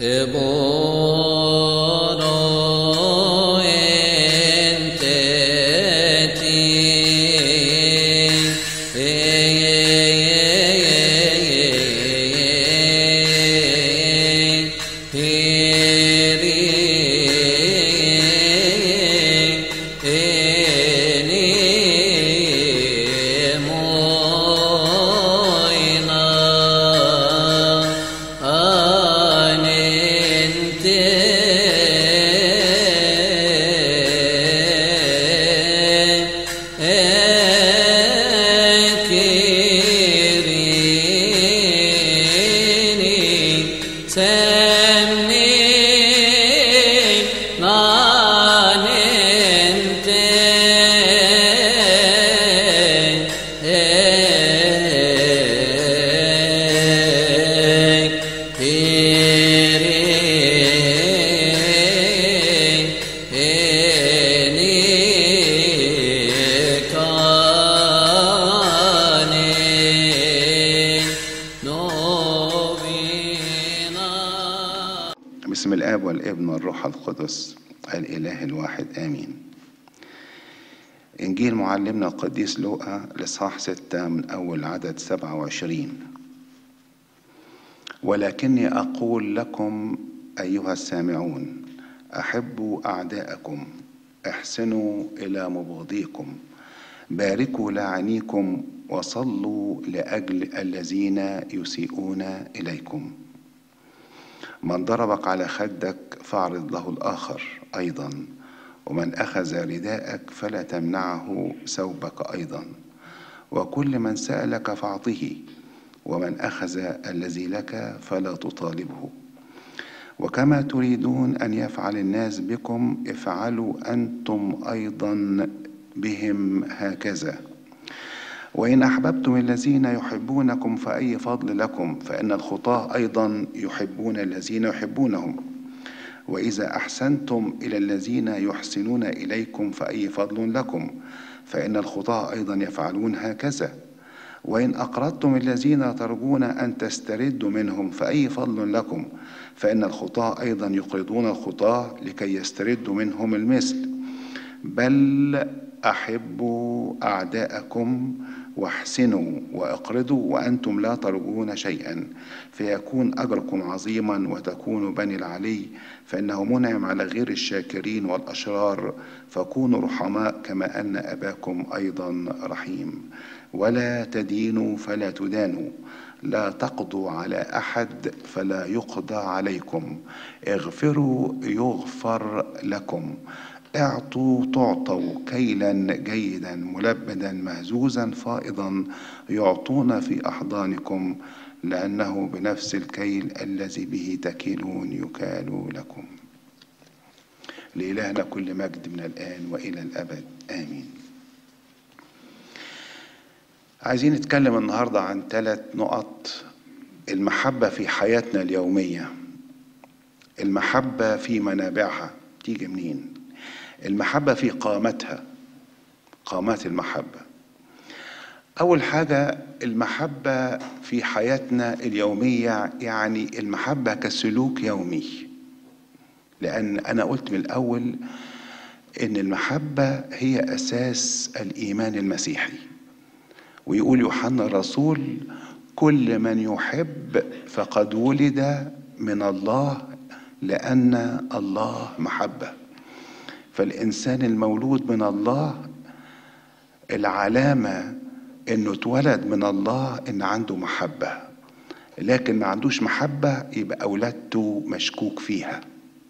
Eboro enteti بسم الآب والابن والروح القدس الإله الواحد آمين إنجيل معلمنا القديس لوقا لصح ستة من أول عدد سبعة وعشرين ولكني أقول لكم أيها السامعون أحبوا أعداءكم احسنوا إلى مبغضيكم باركوا لاعنيكم وصلوا لأجل الذين يسيئون إليكم من ضربك على خدك فاعرض له الآخر أيضا ومن أخذ رداءك فلا تمنعه ثوبك أيضا وكل من سألك فاعطه ومن أخذ الذي لك فلا تطالبه وكما تريدون أن يفعل الناس بكم افعلوا أنتم أيضا بهم هكذا وإن أحببتم الذين يحبونكم فأي فضل لكم فإن الخطاة أيضا يحبون الذين يحبونهم وإذا أحسنتم إلى الذين يحسنون إليكم فأي فضل لكم فإن الخطاة أيضا يفعلون هكذا وإن أقرضتم الذين ترجون أن تستردوا منهم فأي فضل لكم فإن الخطاة أيضا يقرضون الخطاة لكي يستردوا منهم المثل بل أحبوا أعداءكم واحسنوا واقرضوا وأنتم لا ترجون شيئا فيكون أجركم عظيما وتكونوا بني العلي فإنه منعم على غير الشاكرين والأشرار فكونوا رحماء كما أن أباكم أيضا رحيم ولا تدينوا فلا تدانوا لا تقضوا على احد فلا يقضى عليكم اغفروا يغفر لكم اعطوا تعطوا كيلا جيدا ملبدا مهزوزا فائضا يعطون في احضانكم لانه بنفس الكيل الذي به تكيلون يكال لكم لالهنا كل مجد من الان والى الابد امين عايزين نتكلم النهارده عن ثلاث نقط المحبه في حياتنا اليوميه المحبه في منابعها تيجي منين المحبه في قامتها قامات المحبه اول حاجه المحبه في حياتنا اليوميه يعني المحبه كسلوك يومي لان انا قلت من الاول ان المحبه هي اساس الايمان المسيحي ويقول يوحنا الرسول كل من يحب فقد ولد من الله لان الله محبه فالانسان المولود من الله العلامه انه اتولد من الله ان عنده محبه لكن ما عندوش محبه يبقى ولادته مشكوك فيها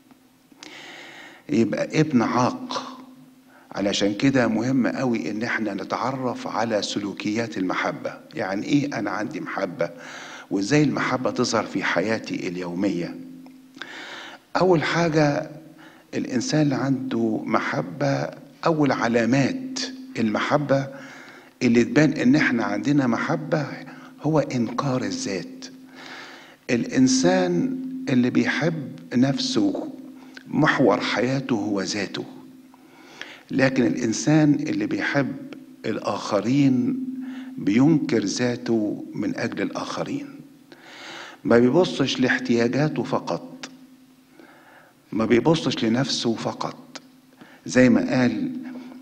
يبقى ابن عاق علشان كده مهم قوي ان احنا نتعرف على سلوكيات المحبة يعني ايه انا عندي محبة وازاي المحبة تظهر في حياتي اليومية اول حاجة الانسان اللي عنده محبة اول علامات المحبة اللي تبان ان احنا عندنا محبة هو انكار الذات الانسان اللي بيحب نفسه محور حياته هو ذاته لكن الانسان اللي بيحب الاخرين بينكر ذاته من اجل الاخرين ما بيبصش لاحتياجاته فقط ما بيبصش لنفسه فقط زي ما قال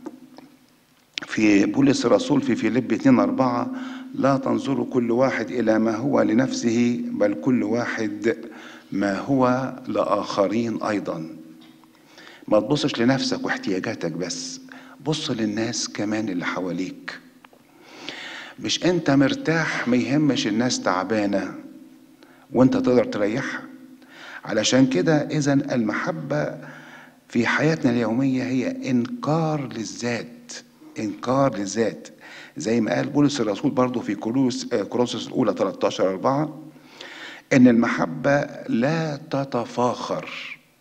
في بولس الرسول في فيليب 2 4 لا تنظروا كل واحد إلى ما هو لنفسه بل كل واحد ما هو لآخرين أيضا ما تبصش لنفسك واحتياجاتك بس بص للناس كمان اللي حواليك مش انت مرتاح ما يهمش الناس تعبانة وانت تقدر تريحها علشان كده اذا المحبة في حياتنا اليومية هي انكار للذات انكار للذات زي ما قال بولس الرسول برضو في كروس كورنثوس الاولى 13 4 ان المحبة لا تتفاخر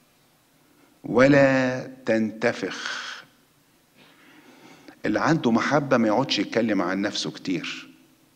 ولا تنتفخ اللي عنده محبة ما يقعدش يتكلم عن نفسه كتير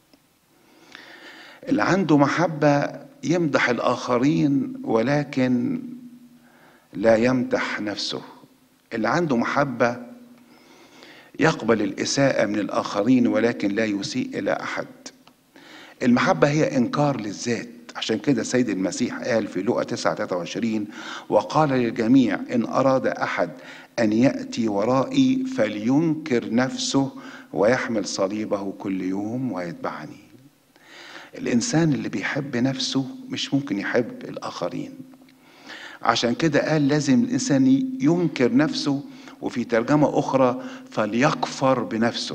اللي عنده محبة يمدح الآخرين ولكن لا يمدح نفسه اللي عنده محبة يقبل الإساءة من الآخرين ولكن لا يسيء إلى أحد المحبة هي إنكار للذات عشان كده سيد المسيح قال في لقا 9 23 وقال للجميع إن أراد أحد أن يأتي ورائي فلينكر نفسه ويحمل صليبه كل يوم ويتبعني الإنسان اللي بيحب نفسه مش ممكن يحب الآخرين عشان كده قال لازم الإنسان ينكر نفسه وفي ترجمة أخرى فليكفر بنفسه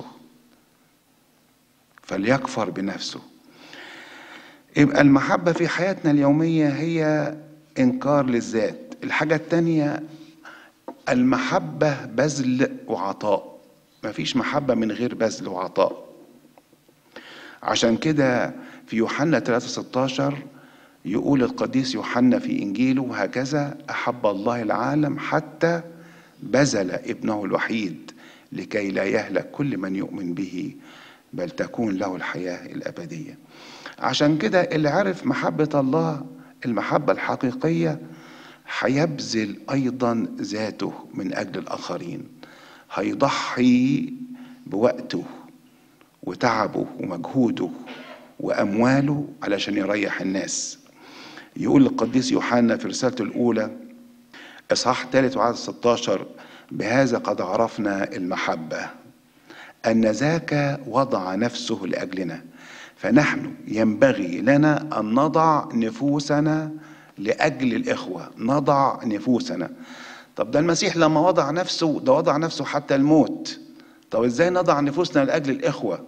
فليكفر بنفسه يبقى المحبة في حياتنا اليومية هي إنكار للذات الحاجة التانية المحبة بذل وعطاء مفيش محبة من غير بذل وعطاء عشان كده في يوحنا 3 16 يقول القديس يوحنا في إنجيله هكذا أحب الله العالم حتى بذل ابنه الوحيد لكي لا يهلك كل من يؤمن به بل تكون له الحياة الأبدية عشان كده اللي عرف محبة الله المحبة الحقيقية هيبذل أيضا ذاته من أجل الآخرين هيضحي بوقته وتعبه ومجهوده وأمواله علشان يريح الناس يقول القديس يوحنا في رسالته الأولى إصحاح ثالث وعدد 16 بهذا قد عرفنا المحبة أن ذاك وضع نفسه لأجلنا فنحن ينبغي لنا أن نضع نفوسنا لأجل الإخوة نضع نفوسنا طب ده المسيح لما وضع نفسه ده وضع نفسه حتى الموت طب ازاي نضع نفوسنا لأجل الإخوة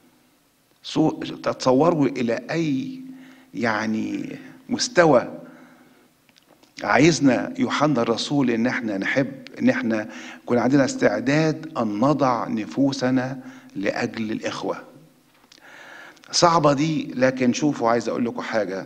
تتصوروا إلى أي يعني مستوى عايزنا يوحنا الرسول ان احنا نحب ان احنا يكون عندنا استعداد ان نضع نفوسنا لاجل الاخوه صعبه دي لكن شوفوا عايز اقول لكم حاجه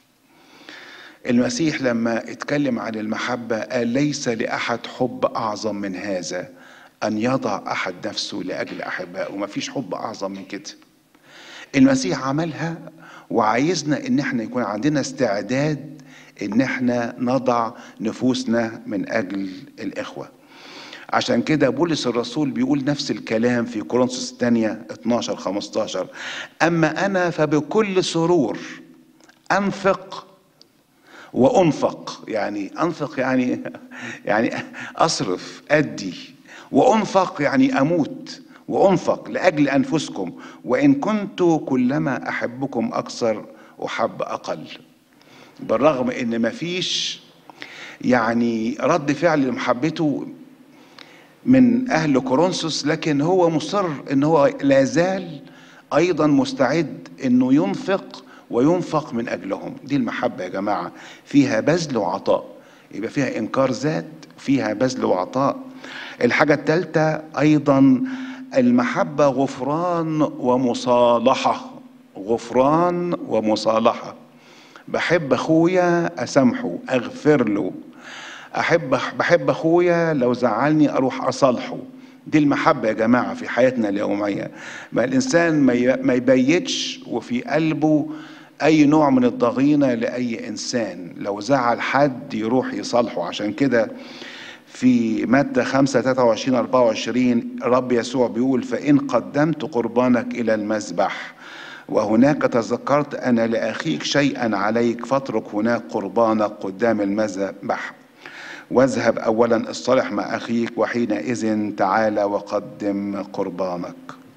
المسيح لما اتكلم عن المحبه قال ليس لاحد حب اعظم من هذا ان يضع احد نفسه لاجل احبائه ومفيش حب اعظم من كده المسيح عملها وعايزنا ان احنا يكون عندنا استعداد ان احنا نضع نفوسنا من اجل الاخوه عشان كده بولس الرسول بيقول نفس الكلام في كورنثوس الثانية 12 15 أما أنا فبكل سرور أنفق وأنفق يعني أنفق يعني يعني أصرف أدي وأنفق يعني أموت وأنفق لأجل أنفسكم وإن كنت كلما أحبكم أكثر أحب أقل بالرغم ان مفيش يعني رد فعل لمحبته من اهل كورنثوس لكن هو مصر ان هو لا زال ايضا مستعد انه ينفق وينفق من اجلهم دي المحبه يا جماعه فيها بذل وعطاء يبقى فيها انكار ذات فيها بذل وعطاء الحاجه الثالثه ايضا المحبه غفران ومصالحه غفران ومصالحه بحب اخويا اسامحه اغفر له احب بحب اخويا لو زعلني اروح اصالحه دي المحبة يا جماعة في حياتنا اليومية ما الإنسان ما يبيتش وفي قلبه أي نوع من الضغينة لأي إنسان لو زعل حد يروح يصالحه عشان كده في متى 5 23 24 رب يسوع بيقول فإن قدمت قربانك إلى المذبح وهناك تذكرت أن لأخيك شيئا عليك فاترك هناك قربانك قدام المذبح واذهب اولا اصطلح مع اخيك وحينئذ تعالى وقدم قربانك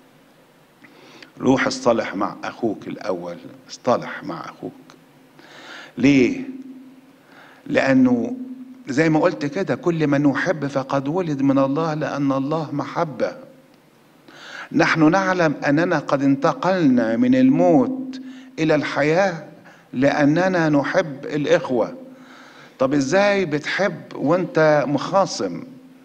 روح اصطلح مع اخوك الاول اصطلح مع اخوك ليه لانه زي ما قلت كده كل من يحب فقد ولد من الله لان الله محبه نحن نعلم اننا قد انتقلنا من الموت الى الحياه لاننا نحب الاخوه طب ازاي بتحب وانت مخاصم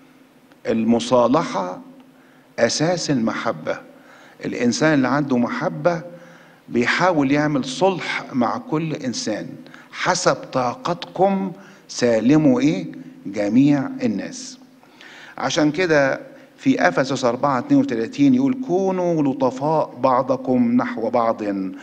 المصالحه اساس المحبه الانسان اللي عنده محبه بيحاول يعمل صلح مع كل انسان حسب طاقتكم سالموا ايه جميع الناس عشان كده في افسس 4 32 يقول كونوا لطفاء بعضكم نحو بعض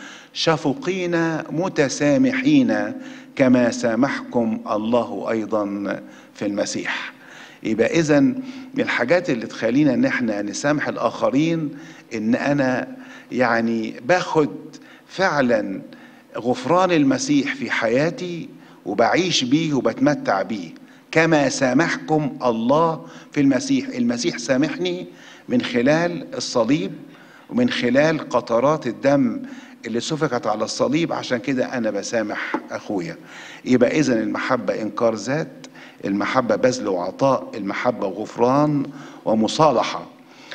شفقين متسامحين كما سامحكم الله ايضا في المسيح يبقى اذا من الحاجات اللي تخلينا ان احنا نسامح الاخرين ان انا يعني باخد فعلا غفران المسيح في حياتي وبعيش بيه وبتمتع بيه كما سامحكم الله في المسيح المسيح سامحني من خلال الصليب ومن خلال قطرات الدم اللي سفكت على الصليب عشان كده انا بسامح اخويا يبقى اذا المحبه انكار ذات المحبه بذل وعطاء المحبه غفران ومصالحه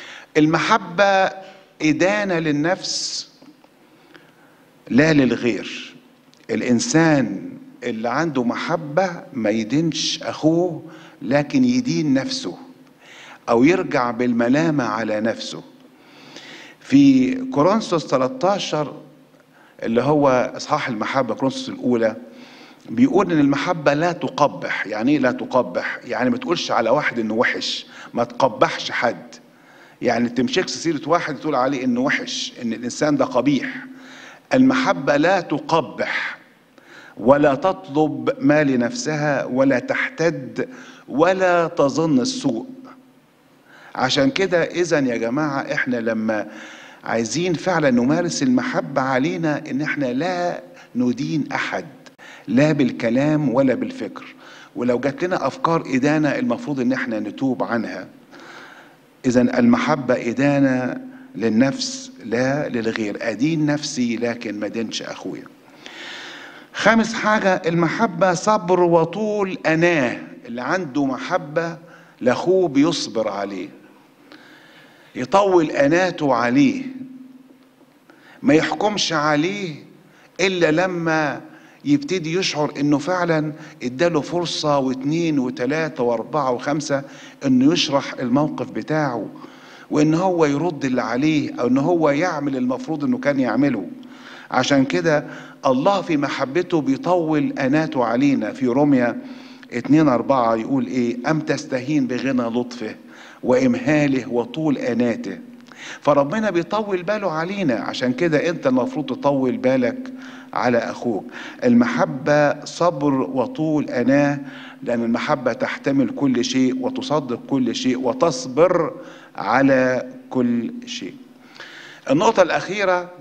المحبه ادانه للنفس لا للغير الانسان اللي عنده محبه ما يدينش اخوه لكن يدين نفسه او يرجع بالملامه على نفسه في كورنثوس 13 اللي هو اصحاح المحبه كورنثوس الاولى بيقول ان المحبه لا تقبح يعني ايه لا تقبح يعني ما تقولش على واحد انه وحش ما تقبحش حد يعني تمشيكش سيره واحد تقول عليه انه وحش ان الانسان ده قبيح المحبه لا تقبح ولا تطلب ما لنفسها ولا تحتد ولا تظن السوء عشان كده اذا يا جماعه احنا لما عايزين فعلا نمارس المحبه علينا ان احنا لا ندين احد لا بالكلام ولا بالفكر ولو جات لنا افكار ادانه المفروض ان احنا نتوب عنها اذا المحبه ادانه للنفس لا للغير ادين نفسي لكن ما دينش اخويا خامس حاجة المحبة صبر وطول أناه اللي عنده محبة لأخوه بيصبر عليه يطول أناته عليه ما يحكمش عليه إلا لما يبتدي يشعر انه فعلا اداله فرصة واثنين وثلاثة واربعة وخمسة انه يشرح الموقف بتاعه وان هو يرد اللي عليه او ان هو يعمل المفروض انه كان يعمله عشان كده الله في محبته بيطول أناته علينا في روميا 2 4 يقول إيه أم تستهين بغنى لطفه وإمهاله وطول أناته فربنا بيطول باله علينا عشان كده أنت المفروض تطول بالك على أخوك المحبة صبر وطول أناه لأن المحبة تحتمل كل شيء وتصدق كل شيء وتصبر على كل شيء النقطة الأخيرة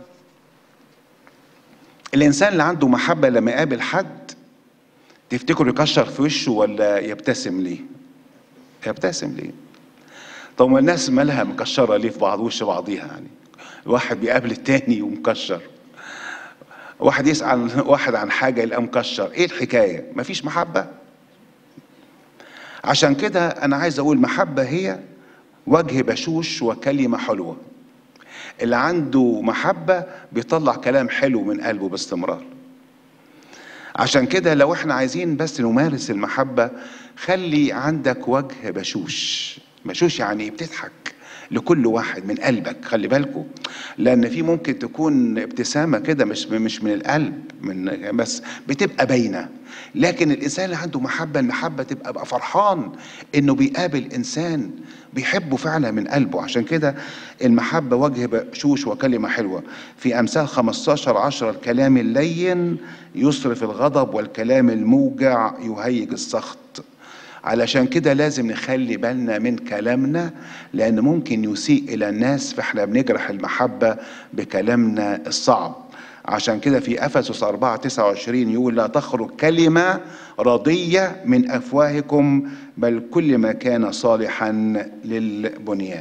الانسان اللي عنده محبه لما يقابل حد تفتكر يكشر في وشه ولا يبتسم ليه يبتسم ليه طب ما الناس مالها مكشره ليه في بعض وش بعضيها يعني واحد بيقابل التاني ومكشر واحد يسأل واحد عن حاجة يلاقيه مكشر ايه الحكاية مفيش محبة عشان كده انا عايز اقول محبة هي وجه بشوش وكلمة حلوة اللي عنده محبة بيطلع كلام حلو من قلبه باستمرار عشان كده لو احنا عايزين بس نمارس المحبة خلي عندك وجه بشوش بشوش يعني بتضحك لكل واحد من قلبك خلي بالكم لان في ممكن تكون ابتسامه كده مش مش من القلب من بس بتبقى باينه لكن الانسان اللي عنده محبه المحبه تبقى بقى فرحان انه بيقابل انسان بيحبه فعلا من قلبه عشان كده المحبه وجه بشوش وكلمه حلوه في امثال 15 10 الكلام اللين يصرف الغضب والكلام الموجع يهيج السخط علشان كده لازم نخلي بالنا من كلامنا لان ممكن يسيء الى الناس فاحنا بنجرح المحبه بكلامنا الصعب عشان كده في افسس 4 29 يقول لا تخرج كلمه رضيه من افواهكم بل كل ما كان صالحا للبنيان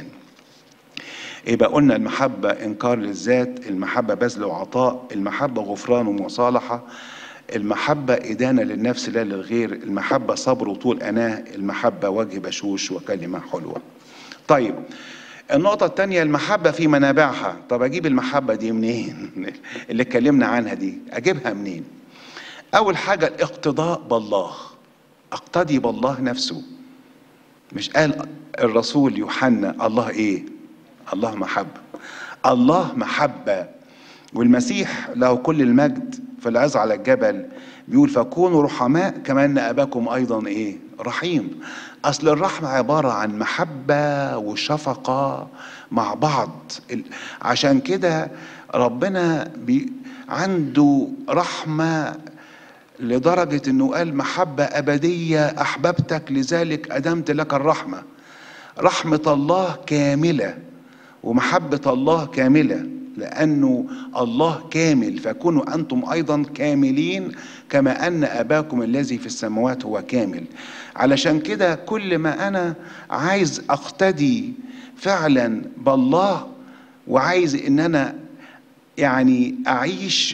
يبقى قلنا المحبة إنكار للذات المحبة بذل وعطاء المحبة غفران ومصالحة المحبة إدانة للنفس لا للغير المحبة صبر وطول أناه المحبة وجه بشوش وكلمة حلوة طيب النقطة الثانية المحبة في منابعها طب أجيب المحبة دي منين اللي اتكلمنا عنها دي أجيبها منين أول حاجة الاقتضاء بالله أقتدي بالله نفسه مش قال الرسول يوحنا الله إيه الله محبة الله محبة والمسيح له كل المجد في العظ على الجبل بيقول فكونوا رحماء كما ان اباكم ايضا ايه رحيم اصل الرحمه عباره عن محبه وشفقه مع بعض عشان كده ربنا بي عنده رحمه لدرجه انه قال محبه ابديه احببتك لذلك ادمت لك الرحمه رحمه الله كامله ومحبه الله كامله لأنه الله كامل فكونوا أنتم أيضا كاملين كما أن أباكم الذي في السماوات هو كامل علشان كده كل ما أنا عايز أقتدي فعلا بالله وعايز إن أنا يعني أعيش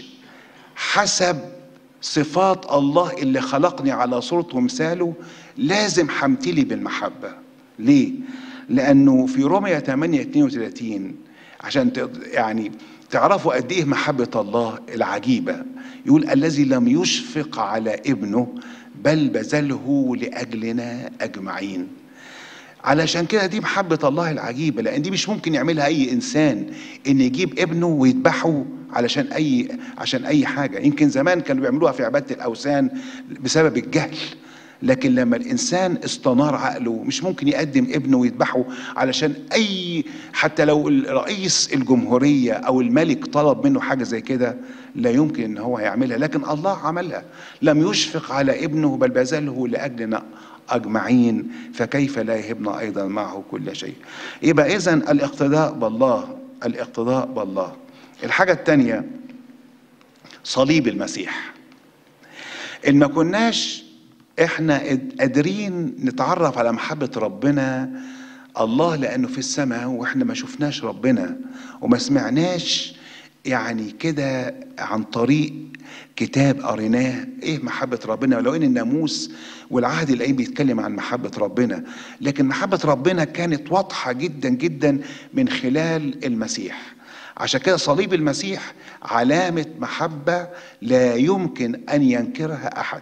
حسب صفات الله اللي خلقني على صورته ومثاله لازم همتلي بالمحبة ليه؟ لأنه في رومية 8 32 عشان يعني تعرفوا قد ايه محبة الله العجيبة يقول الذي لم يشفق على ابنه بل بذله لأجلنا أجمعين علشان كده دي محبة الله العجيبة لأن دي مش ممكن يعملها أي إنسان إن يجيب ابنه ويذبحه علشان أي عشان أي حاجة يمكن زمان كانوا بيعملوها في عبادة الأوثان بسبب الجهل لكن لما الانسان استنار عقله مش ممكن يقدم ابنه ويذبحه علشان اي حتى لو رئيس الجمهوريه او الملك طلب منه حاجه زي كده لا يمكن ان هو يعملها لكن الله عملها لم يشفق على ابنه بل بذله لاجلنا اجمعين فكيف لا يهبنا ايضا معه كل شيء يبقى اذا الاقتداء بالله الاقتداء بالله الحاجه الثانيه صليب المسيح ان ما كناش احنا قادرين نتعرف على محبة ربنا الله لأنه في السماء واحنا ما شفناش ربنا وما سمعناش يعني كده عن طريق كتاب قريناه ايه محبة ربنا ولو ان الناموس والعهد القديم بيتكلم عن محبة ربنا لكن محبة ربنا كانت واضحة جدا جدا من خلال المسيح عشان كده صليب المسيح علامة محبة لا يمكن أن ينكرها أحد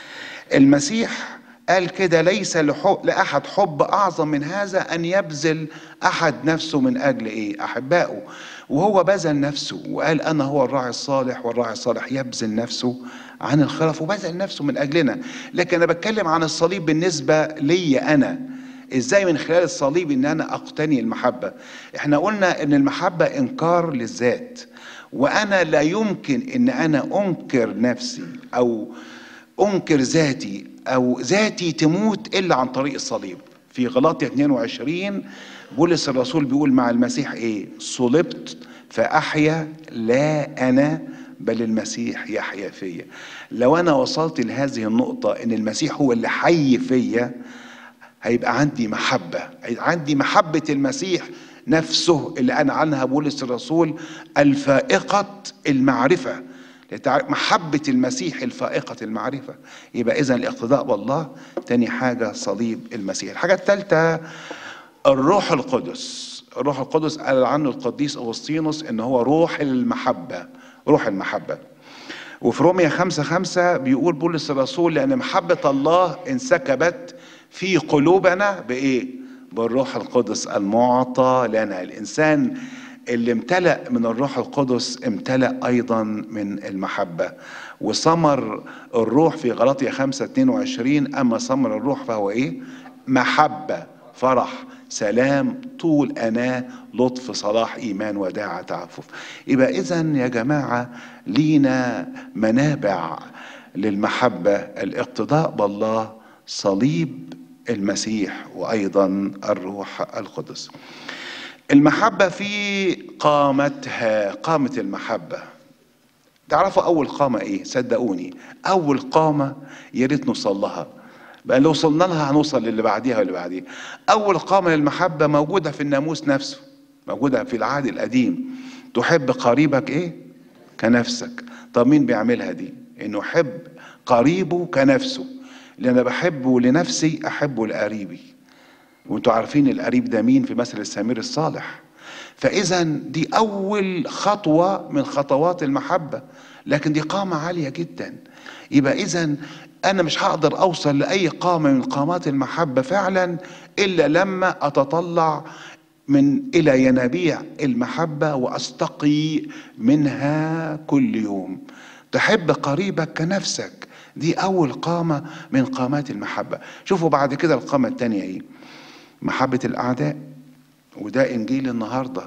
المسيح قال كده ليس لأحد حب أعظم من هذا أن يبذل أحد نفسه من أجل إيه أحبائه وهو بذل نفسه وقال أنا هو الراعي الصالح والراعي الصالح يبذل نفسه عن الخرف وبذل نفسه من أجلنا لكن أنا بتكلم عن الصليب بالنسبة لي أنا ازاي من خلال الصليب ان انا اقتني المحبة احنا قلنا ان المحبة انكار للذات وانا لا يمكن ان انا انكر نفسي او انكر ذاتي او ذاتي تموت الا عن طريق الصليب في غلاطية 22 بولس الرسول بيقول مع المسيح ايه صلبت فاحيا لا انا بل المسيح يحيا فيا لو انا وصلت لهذه النقطة ان المسيح هو اللي حي فيا هيبقى عندي محبة عندي محبة المسيح نفسه اللي أنا عنها بولس الرسول الفائقة المعرفة محبة المسيح الفائقة المعرفة يبقى إذا الاقتداء بالله تاني حاجة صليب المسيح الحاجة الثالثة الروح القدس الروح القدس قال عنه القديس أغسطينوس إن هو روح المحبة روح المحبة وفي رومية خمسة خمسة بيقول بولس الرسول لأن محبة الله انسكبت في قلوبنا بإيه؟ بالروح القدس المعطى لنا الإنسان اللي امتلأ من الروح القدس امتلأ أيضا من المحبة وثمر الروح في غلطية 5 22 أما ثمر الروح فهو إيه؟ محبة فرح سلام طول أناة لطف صلاح إيمان وداعة تعفف يبقى إذا يا جماعة لينا منابع للمحبة الاقتداء بالله صليب المسيح وأيضا الروح القدس المحبة في قامتها قامة المحبة تعرفوا اول قامه ايه صدقوني اول قامه يا ريت نوصل لها بقى لو وصلنا لها هنوصل للي بعديها واللي بعديها اول قامه للمحبه موجوده في الناموس نفسه موجوده في العهد القديم تحب قريبك ايه كنفسك طب مين بيعملها دي انه يحب قريبه كنفسه اللي انا بحبه لنفسي احبه لقريبي وانتوا عارفين القريب ده مين في مثل السمير الصالح فاذا دي اول خطوه من خطوات المحبه لكن دي قامه عاليه جدا يبقى اذا انا مش هقدر اوصل لاي قامه من قامات المحبه فعلا الا لما اتطلع من الى ينابيع المحبه واستقي منها كل يوم تحب قريبك كنفسك دي اول قامه من قامات المحبه شوفوا بعد كده القامه الثانيه ايه محبه الاعداء وده انجيل النهارده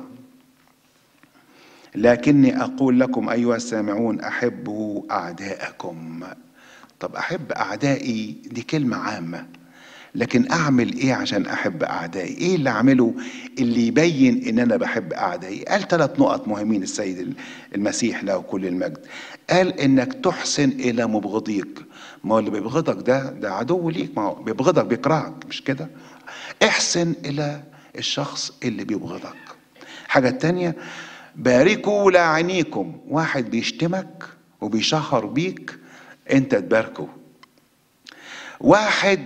لكني اقول لكم ايها السامعون احبوا اعداءكم طب احب اعدائي دي كلمه عامه لكن اعمل ايه عشان احب اعدائي ايه اللي اعمله اللي يبين ان انا بحب اعدائي قال ثلاث نقط مهمين السيد المسيح له كل المجد قال انك تحسن الى مبغضيك ما هو اللي بيبغضك ده ده عدو ليك ما هو بيبغضك بيكرهك مش كده احسن الى الشخص اللي بيبغضك حاجة التانية باركوا لاعنيكم واحد بيشتمك وبيشهر بيك انت تباركه واحد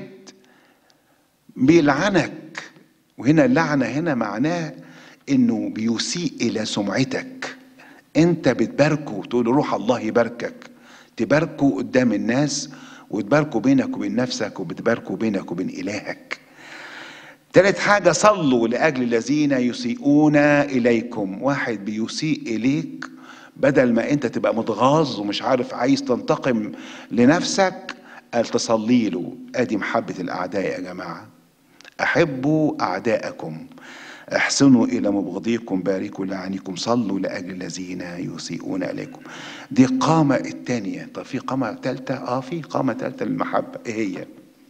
بيلعنك وهنا اللعنة هنا معناه انه بيسيء الى سمعتك انت بتباركه وتقول روح الله يباركك تباركه قدام الناس وتباركه بينك وبين نفسك وبتباركه بينك وبين الهك تالت حاجة صلوا لأجل الذين يسيئون إليكم واحد بيسيء إليك بدل ما أنت تبقى متغاظ ومش عارف عايز تنتقم لنفسك قال تصلي له أدي محبة الأعداء يا جماعة أحبوا أعداءكم احسنوا إلى مبغضيكم باركوا لعنيكم صلوا لأجل الذين يسيئون إليكم دي قامة التانية طب في قامة تالتة اه في قامة تالتة للمحبة ايه هي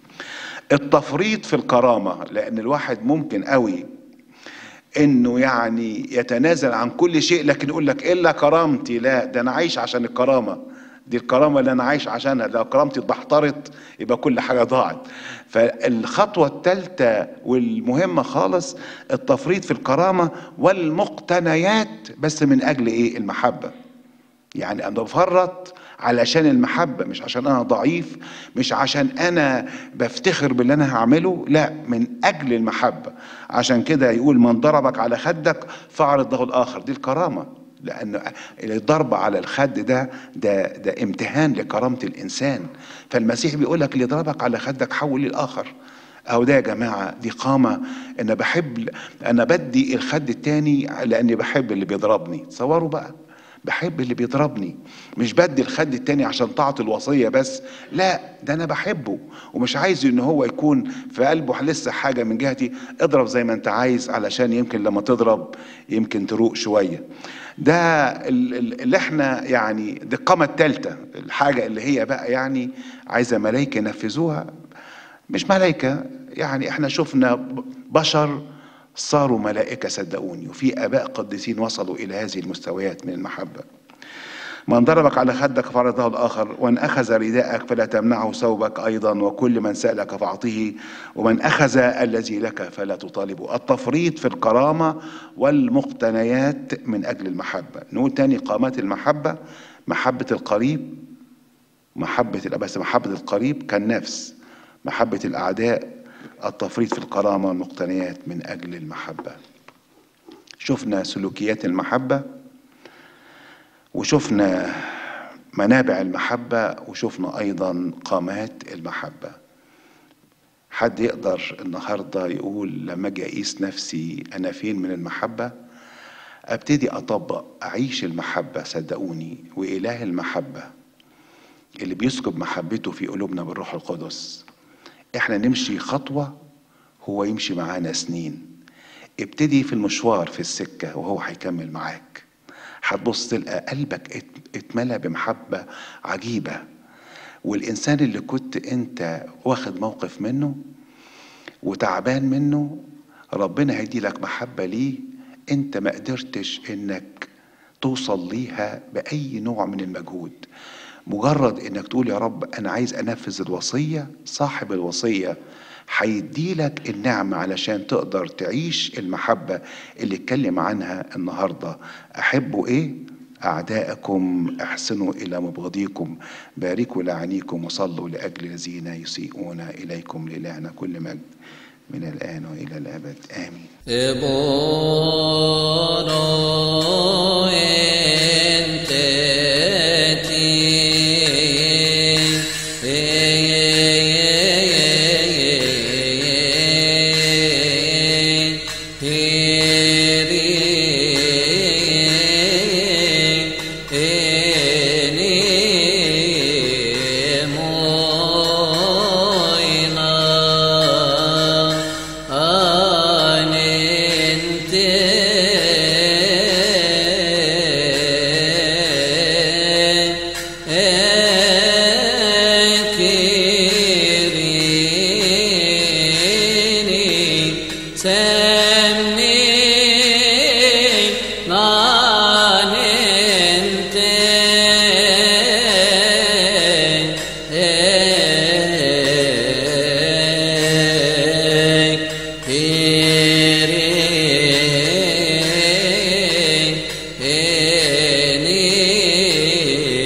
التفريط في الكرامة لأن الواحد ممكن قوي انه يعني يتنازل عن كل شيء لكن يقول لك الا كرامتي لا ده انا عايش عشان الكرامه دي الكرامه اللي انا عايش عشانها لو كرامتي اتبحترت يبقى كل حاجه ضاعت فالخطوه الثالثه والمهمه خالص التفريط في الكرامه والمقتنيات بس من اجل ايه المحبه يعني انا بفرط علشان المحبة مش عشان أنا ضعيف مش عشان أنا بفتخر باللي أنا هعمله لا من أجل المحبة عشان كده يقول من ضربك على خدك فاعرض له الآخر دي الكرامة لأن الضرب على الخد ده ده ده امتهان لكرامة الإنسان فالمسيح بيقول لك اللي ضربك على خدك حول للآخر أو ده يا جماعة دي قامة أنا بحب أنا بدي الخد التاني لأني بحب اللي بيضربني تصوروا بقى بحب اللي بيضربني مش بدي الخد التاني عشان طاعة الوصية بس لا ده انا بحبه ومش عايز ان هو يكون في قلبه لسه حاجة من جهتي اضرب زي ما انت عايز علشان يمكن لما تضرب يمكن تروق شوية ده اللي احنا يعني دي القامة التالتة الحاجة اللي هي بقى يعني عايزة ملايكة ينفذوها مش ملايكة يعني احنا شفنا بشر صاروا ملائكة صدقوني وفي آباء قديسين وصلوا إلى هذه المستويات من المحبة من ضربك على خدك فرضه الآخر ومن أخذ رداءك فلا تمنعه ثوبك أيضا وكل من سألك فأعطيه ومن أخذ الذي لك فلا تطالبه التفريط في الكرامة والمقتنيات من أجل المحبة نقول تاني قامات المحبة محبة القريب محبة بس محبة القريب كالنفس محبة الأعداء التفريط في الكرامة والمقتنيات من أجل المحبة شفنا سلوكيات المحبة وشفنا منابع المحبة وشفنا أيضا قامات المحبة حد يقدر النهاردة يقول لما أجي أقيس نفسي أنا فين من المحبة أبتدي أطبق أعيش المحبة صدقوني وإله المحبة اللي بيسكب محبته في قلوبنا بالروح القدس احنا نمشي خطوة هو يمشي معانا سنين ابتدي في المشوار في السكة وهو هيكمل معاك هتبص تلقى قلبك اتملى بمحبة عجيبة والإنسان اللي كنت أنت واخد موقف منه وتعبان منه ربنا هيدي لك محبة ليه أنت ما قدرتش إنك توصل ليها باي نوع من المجهود مجرد انك تقول يا رب انا عايز انفذ الوصيه صاحب الوصيه هيديلك النعمة علشان تقدر تعيش المحبة اللي اتكلم عنها النهاردة أحبوا إيه؟ أعداءكم احسنوا إلى مبغضيكم باركوا لعنيكم وصلوا لأجل الذين يسيئون إليكم لإلهنا كل مجد من الآن وإلى الأبد آمين Ebono enteti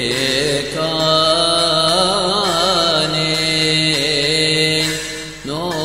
No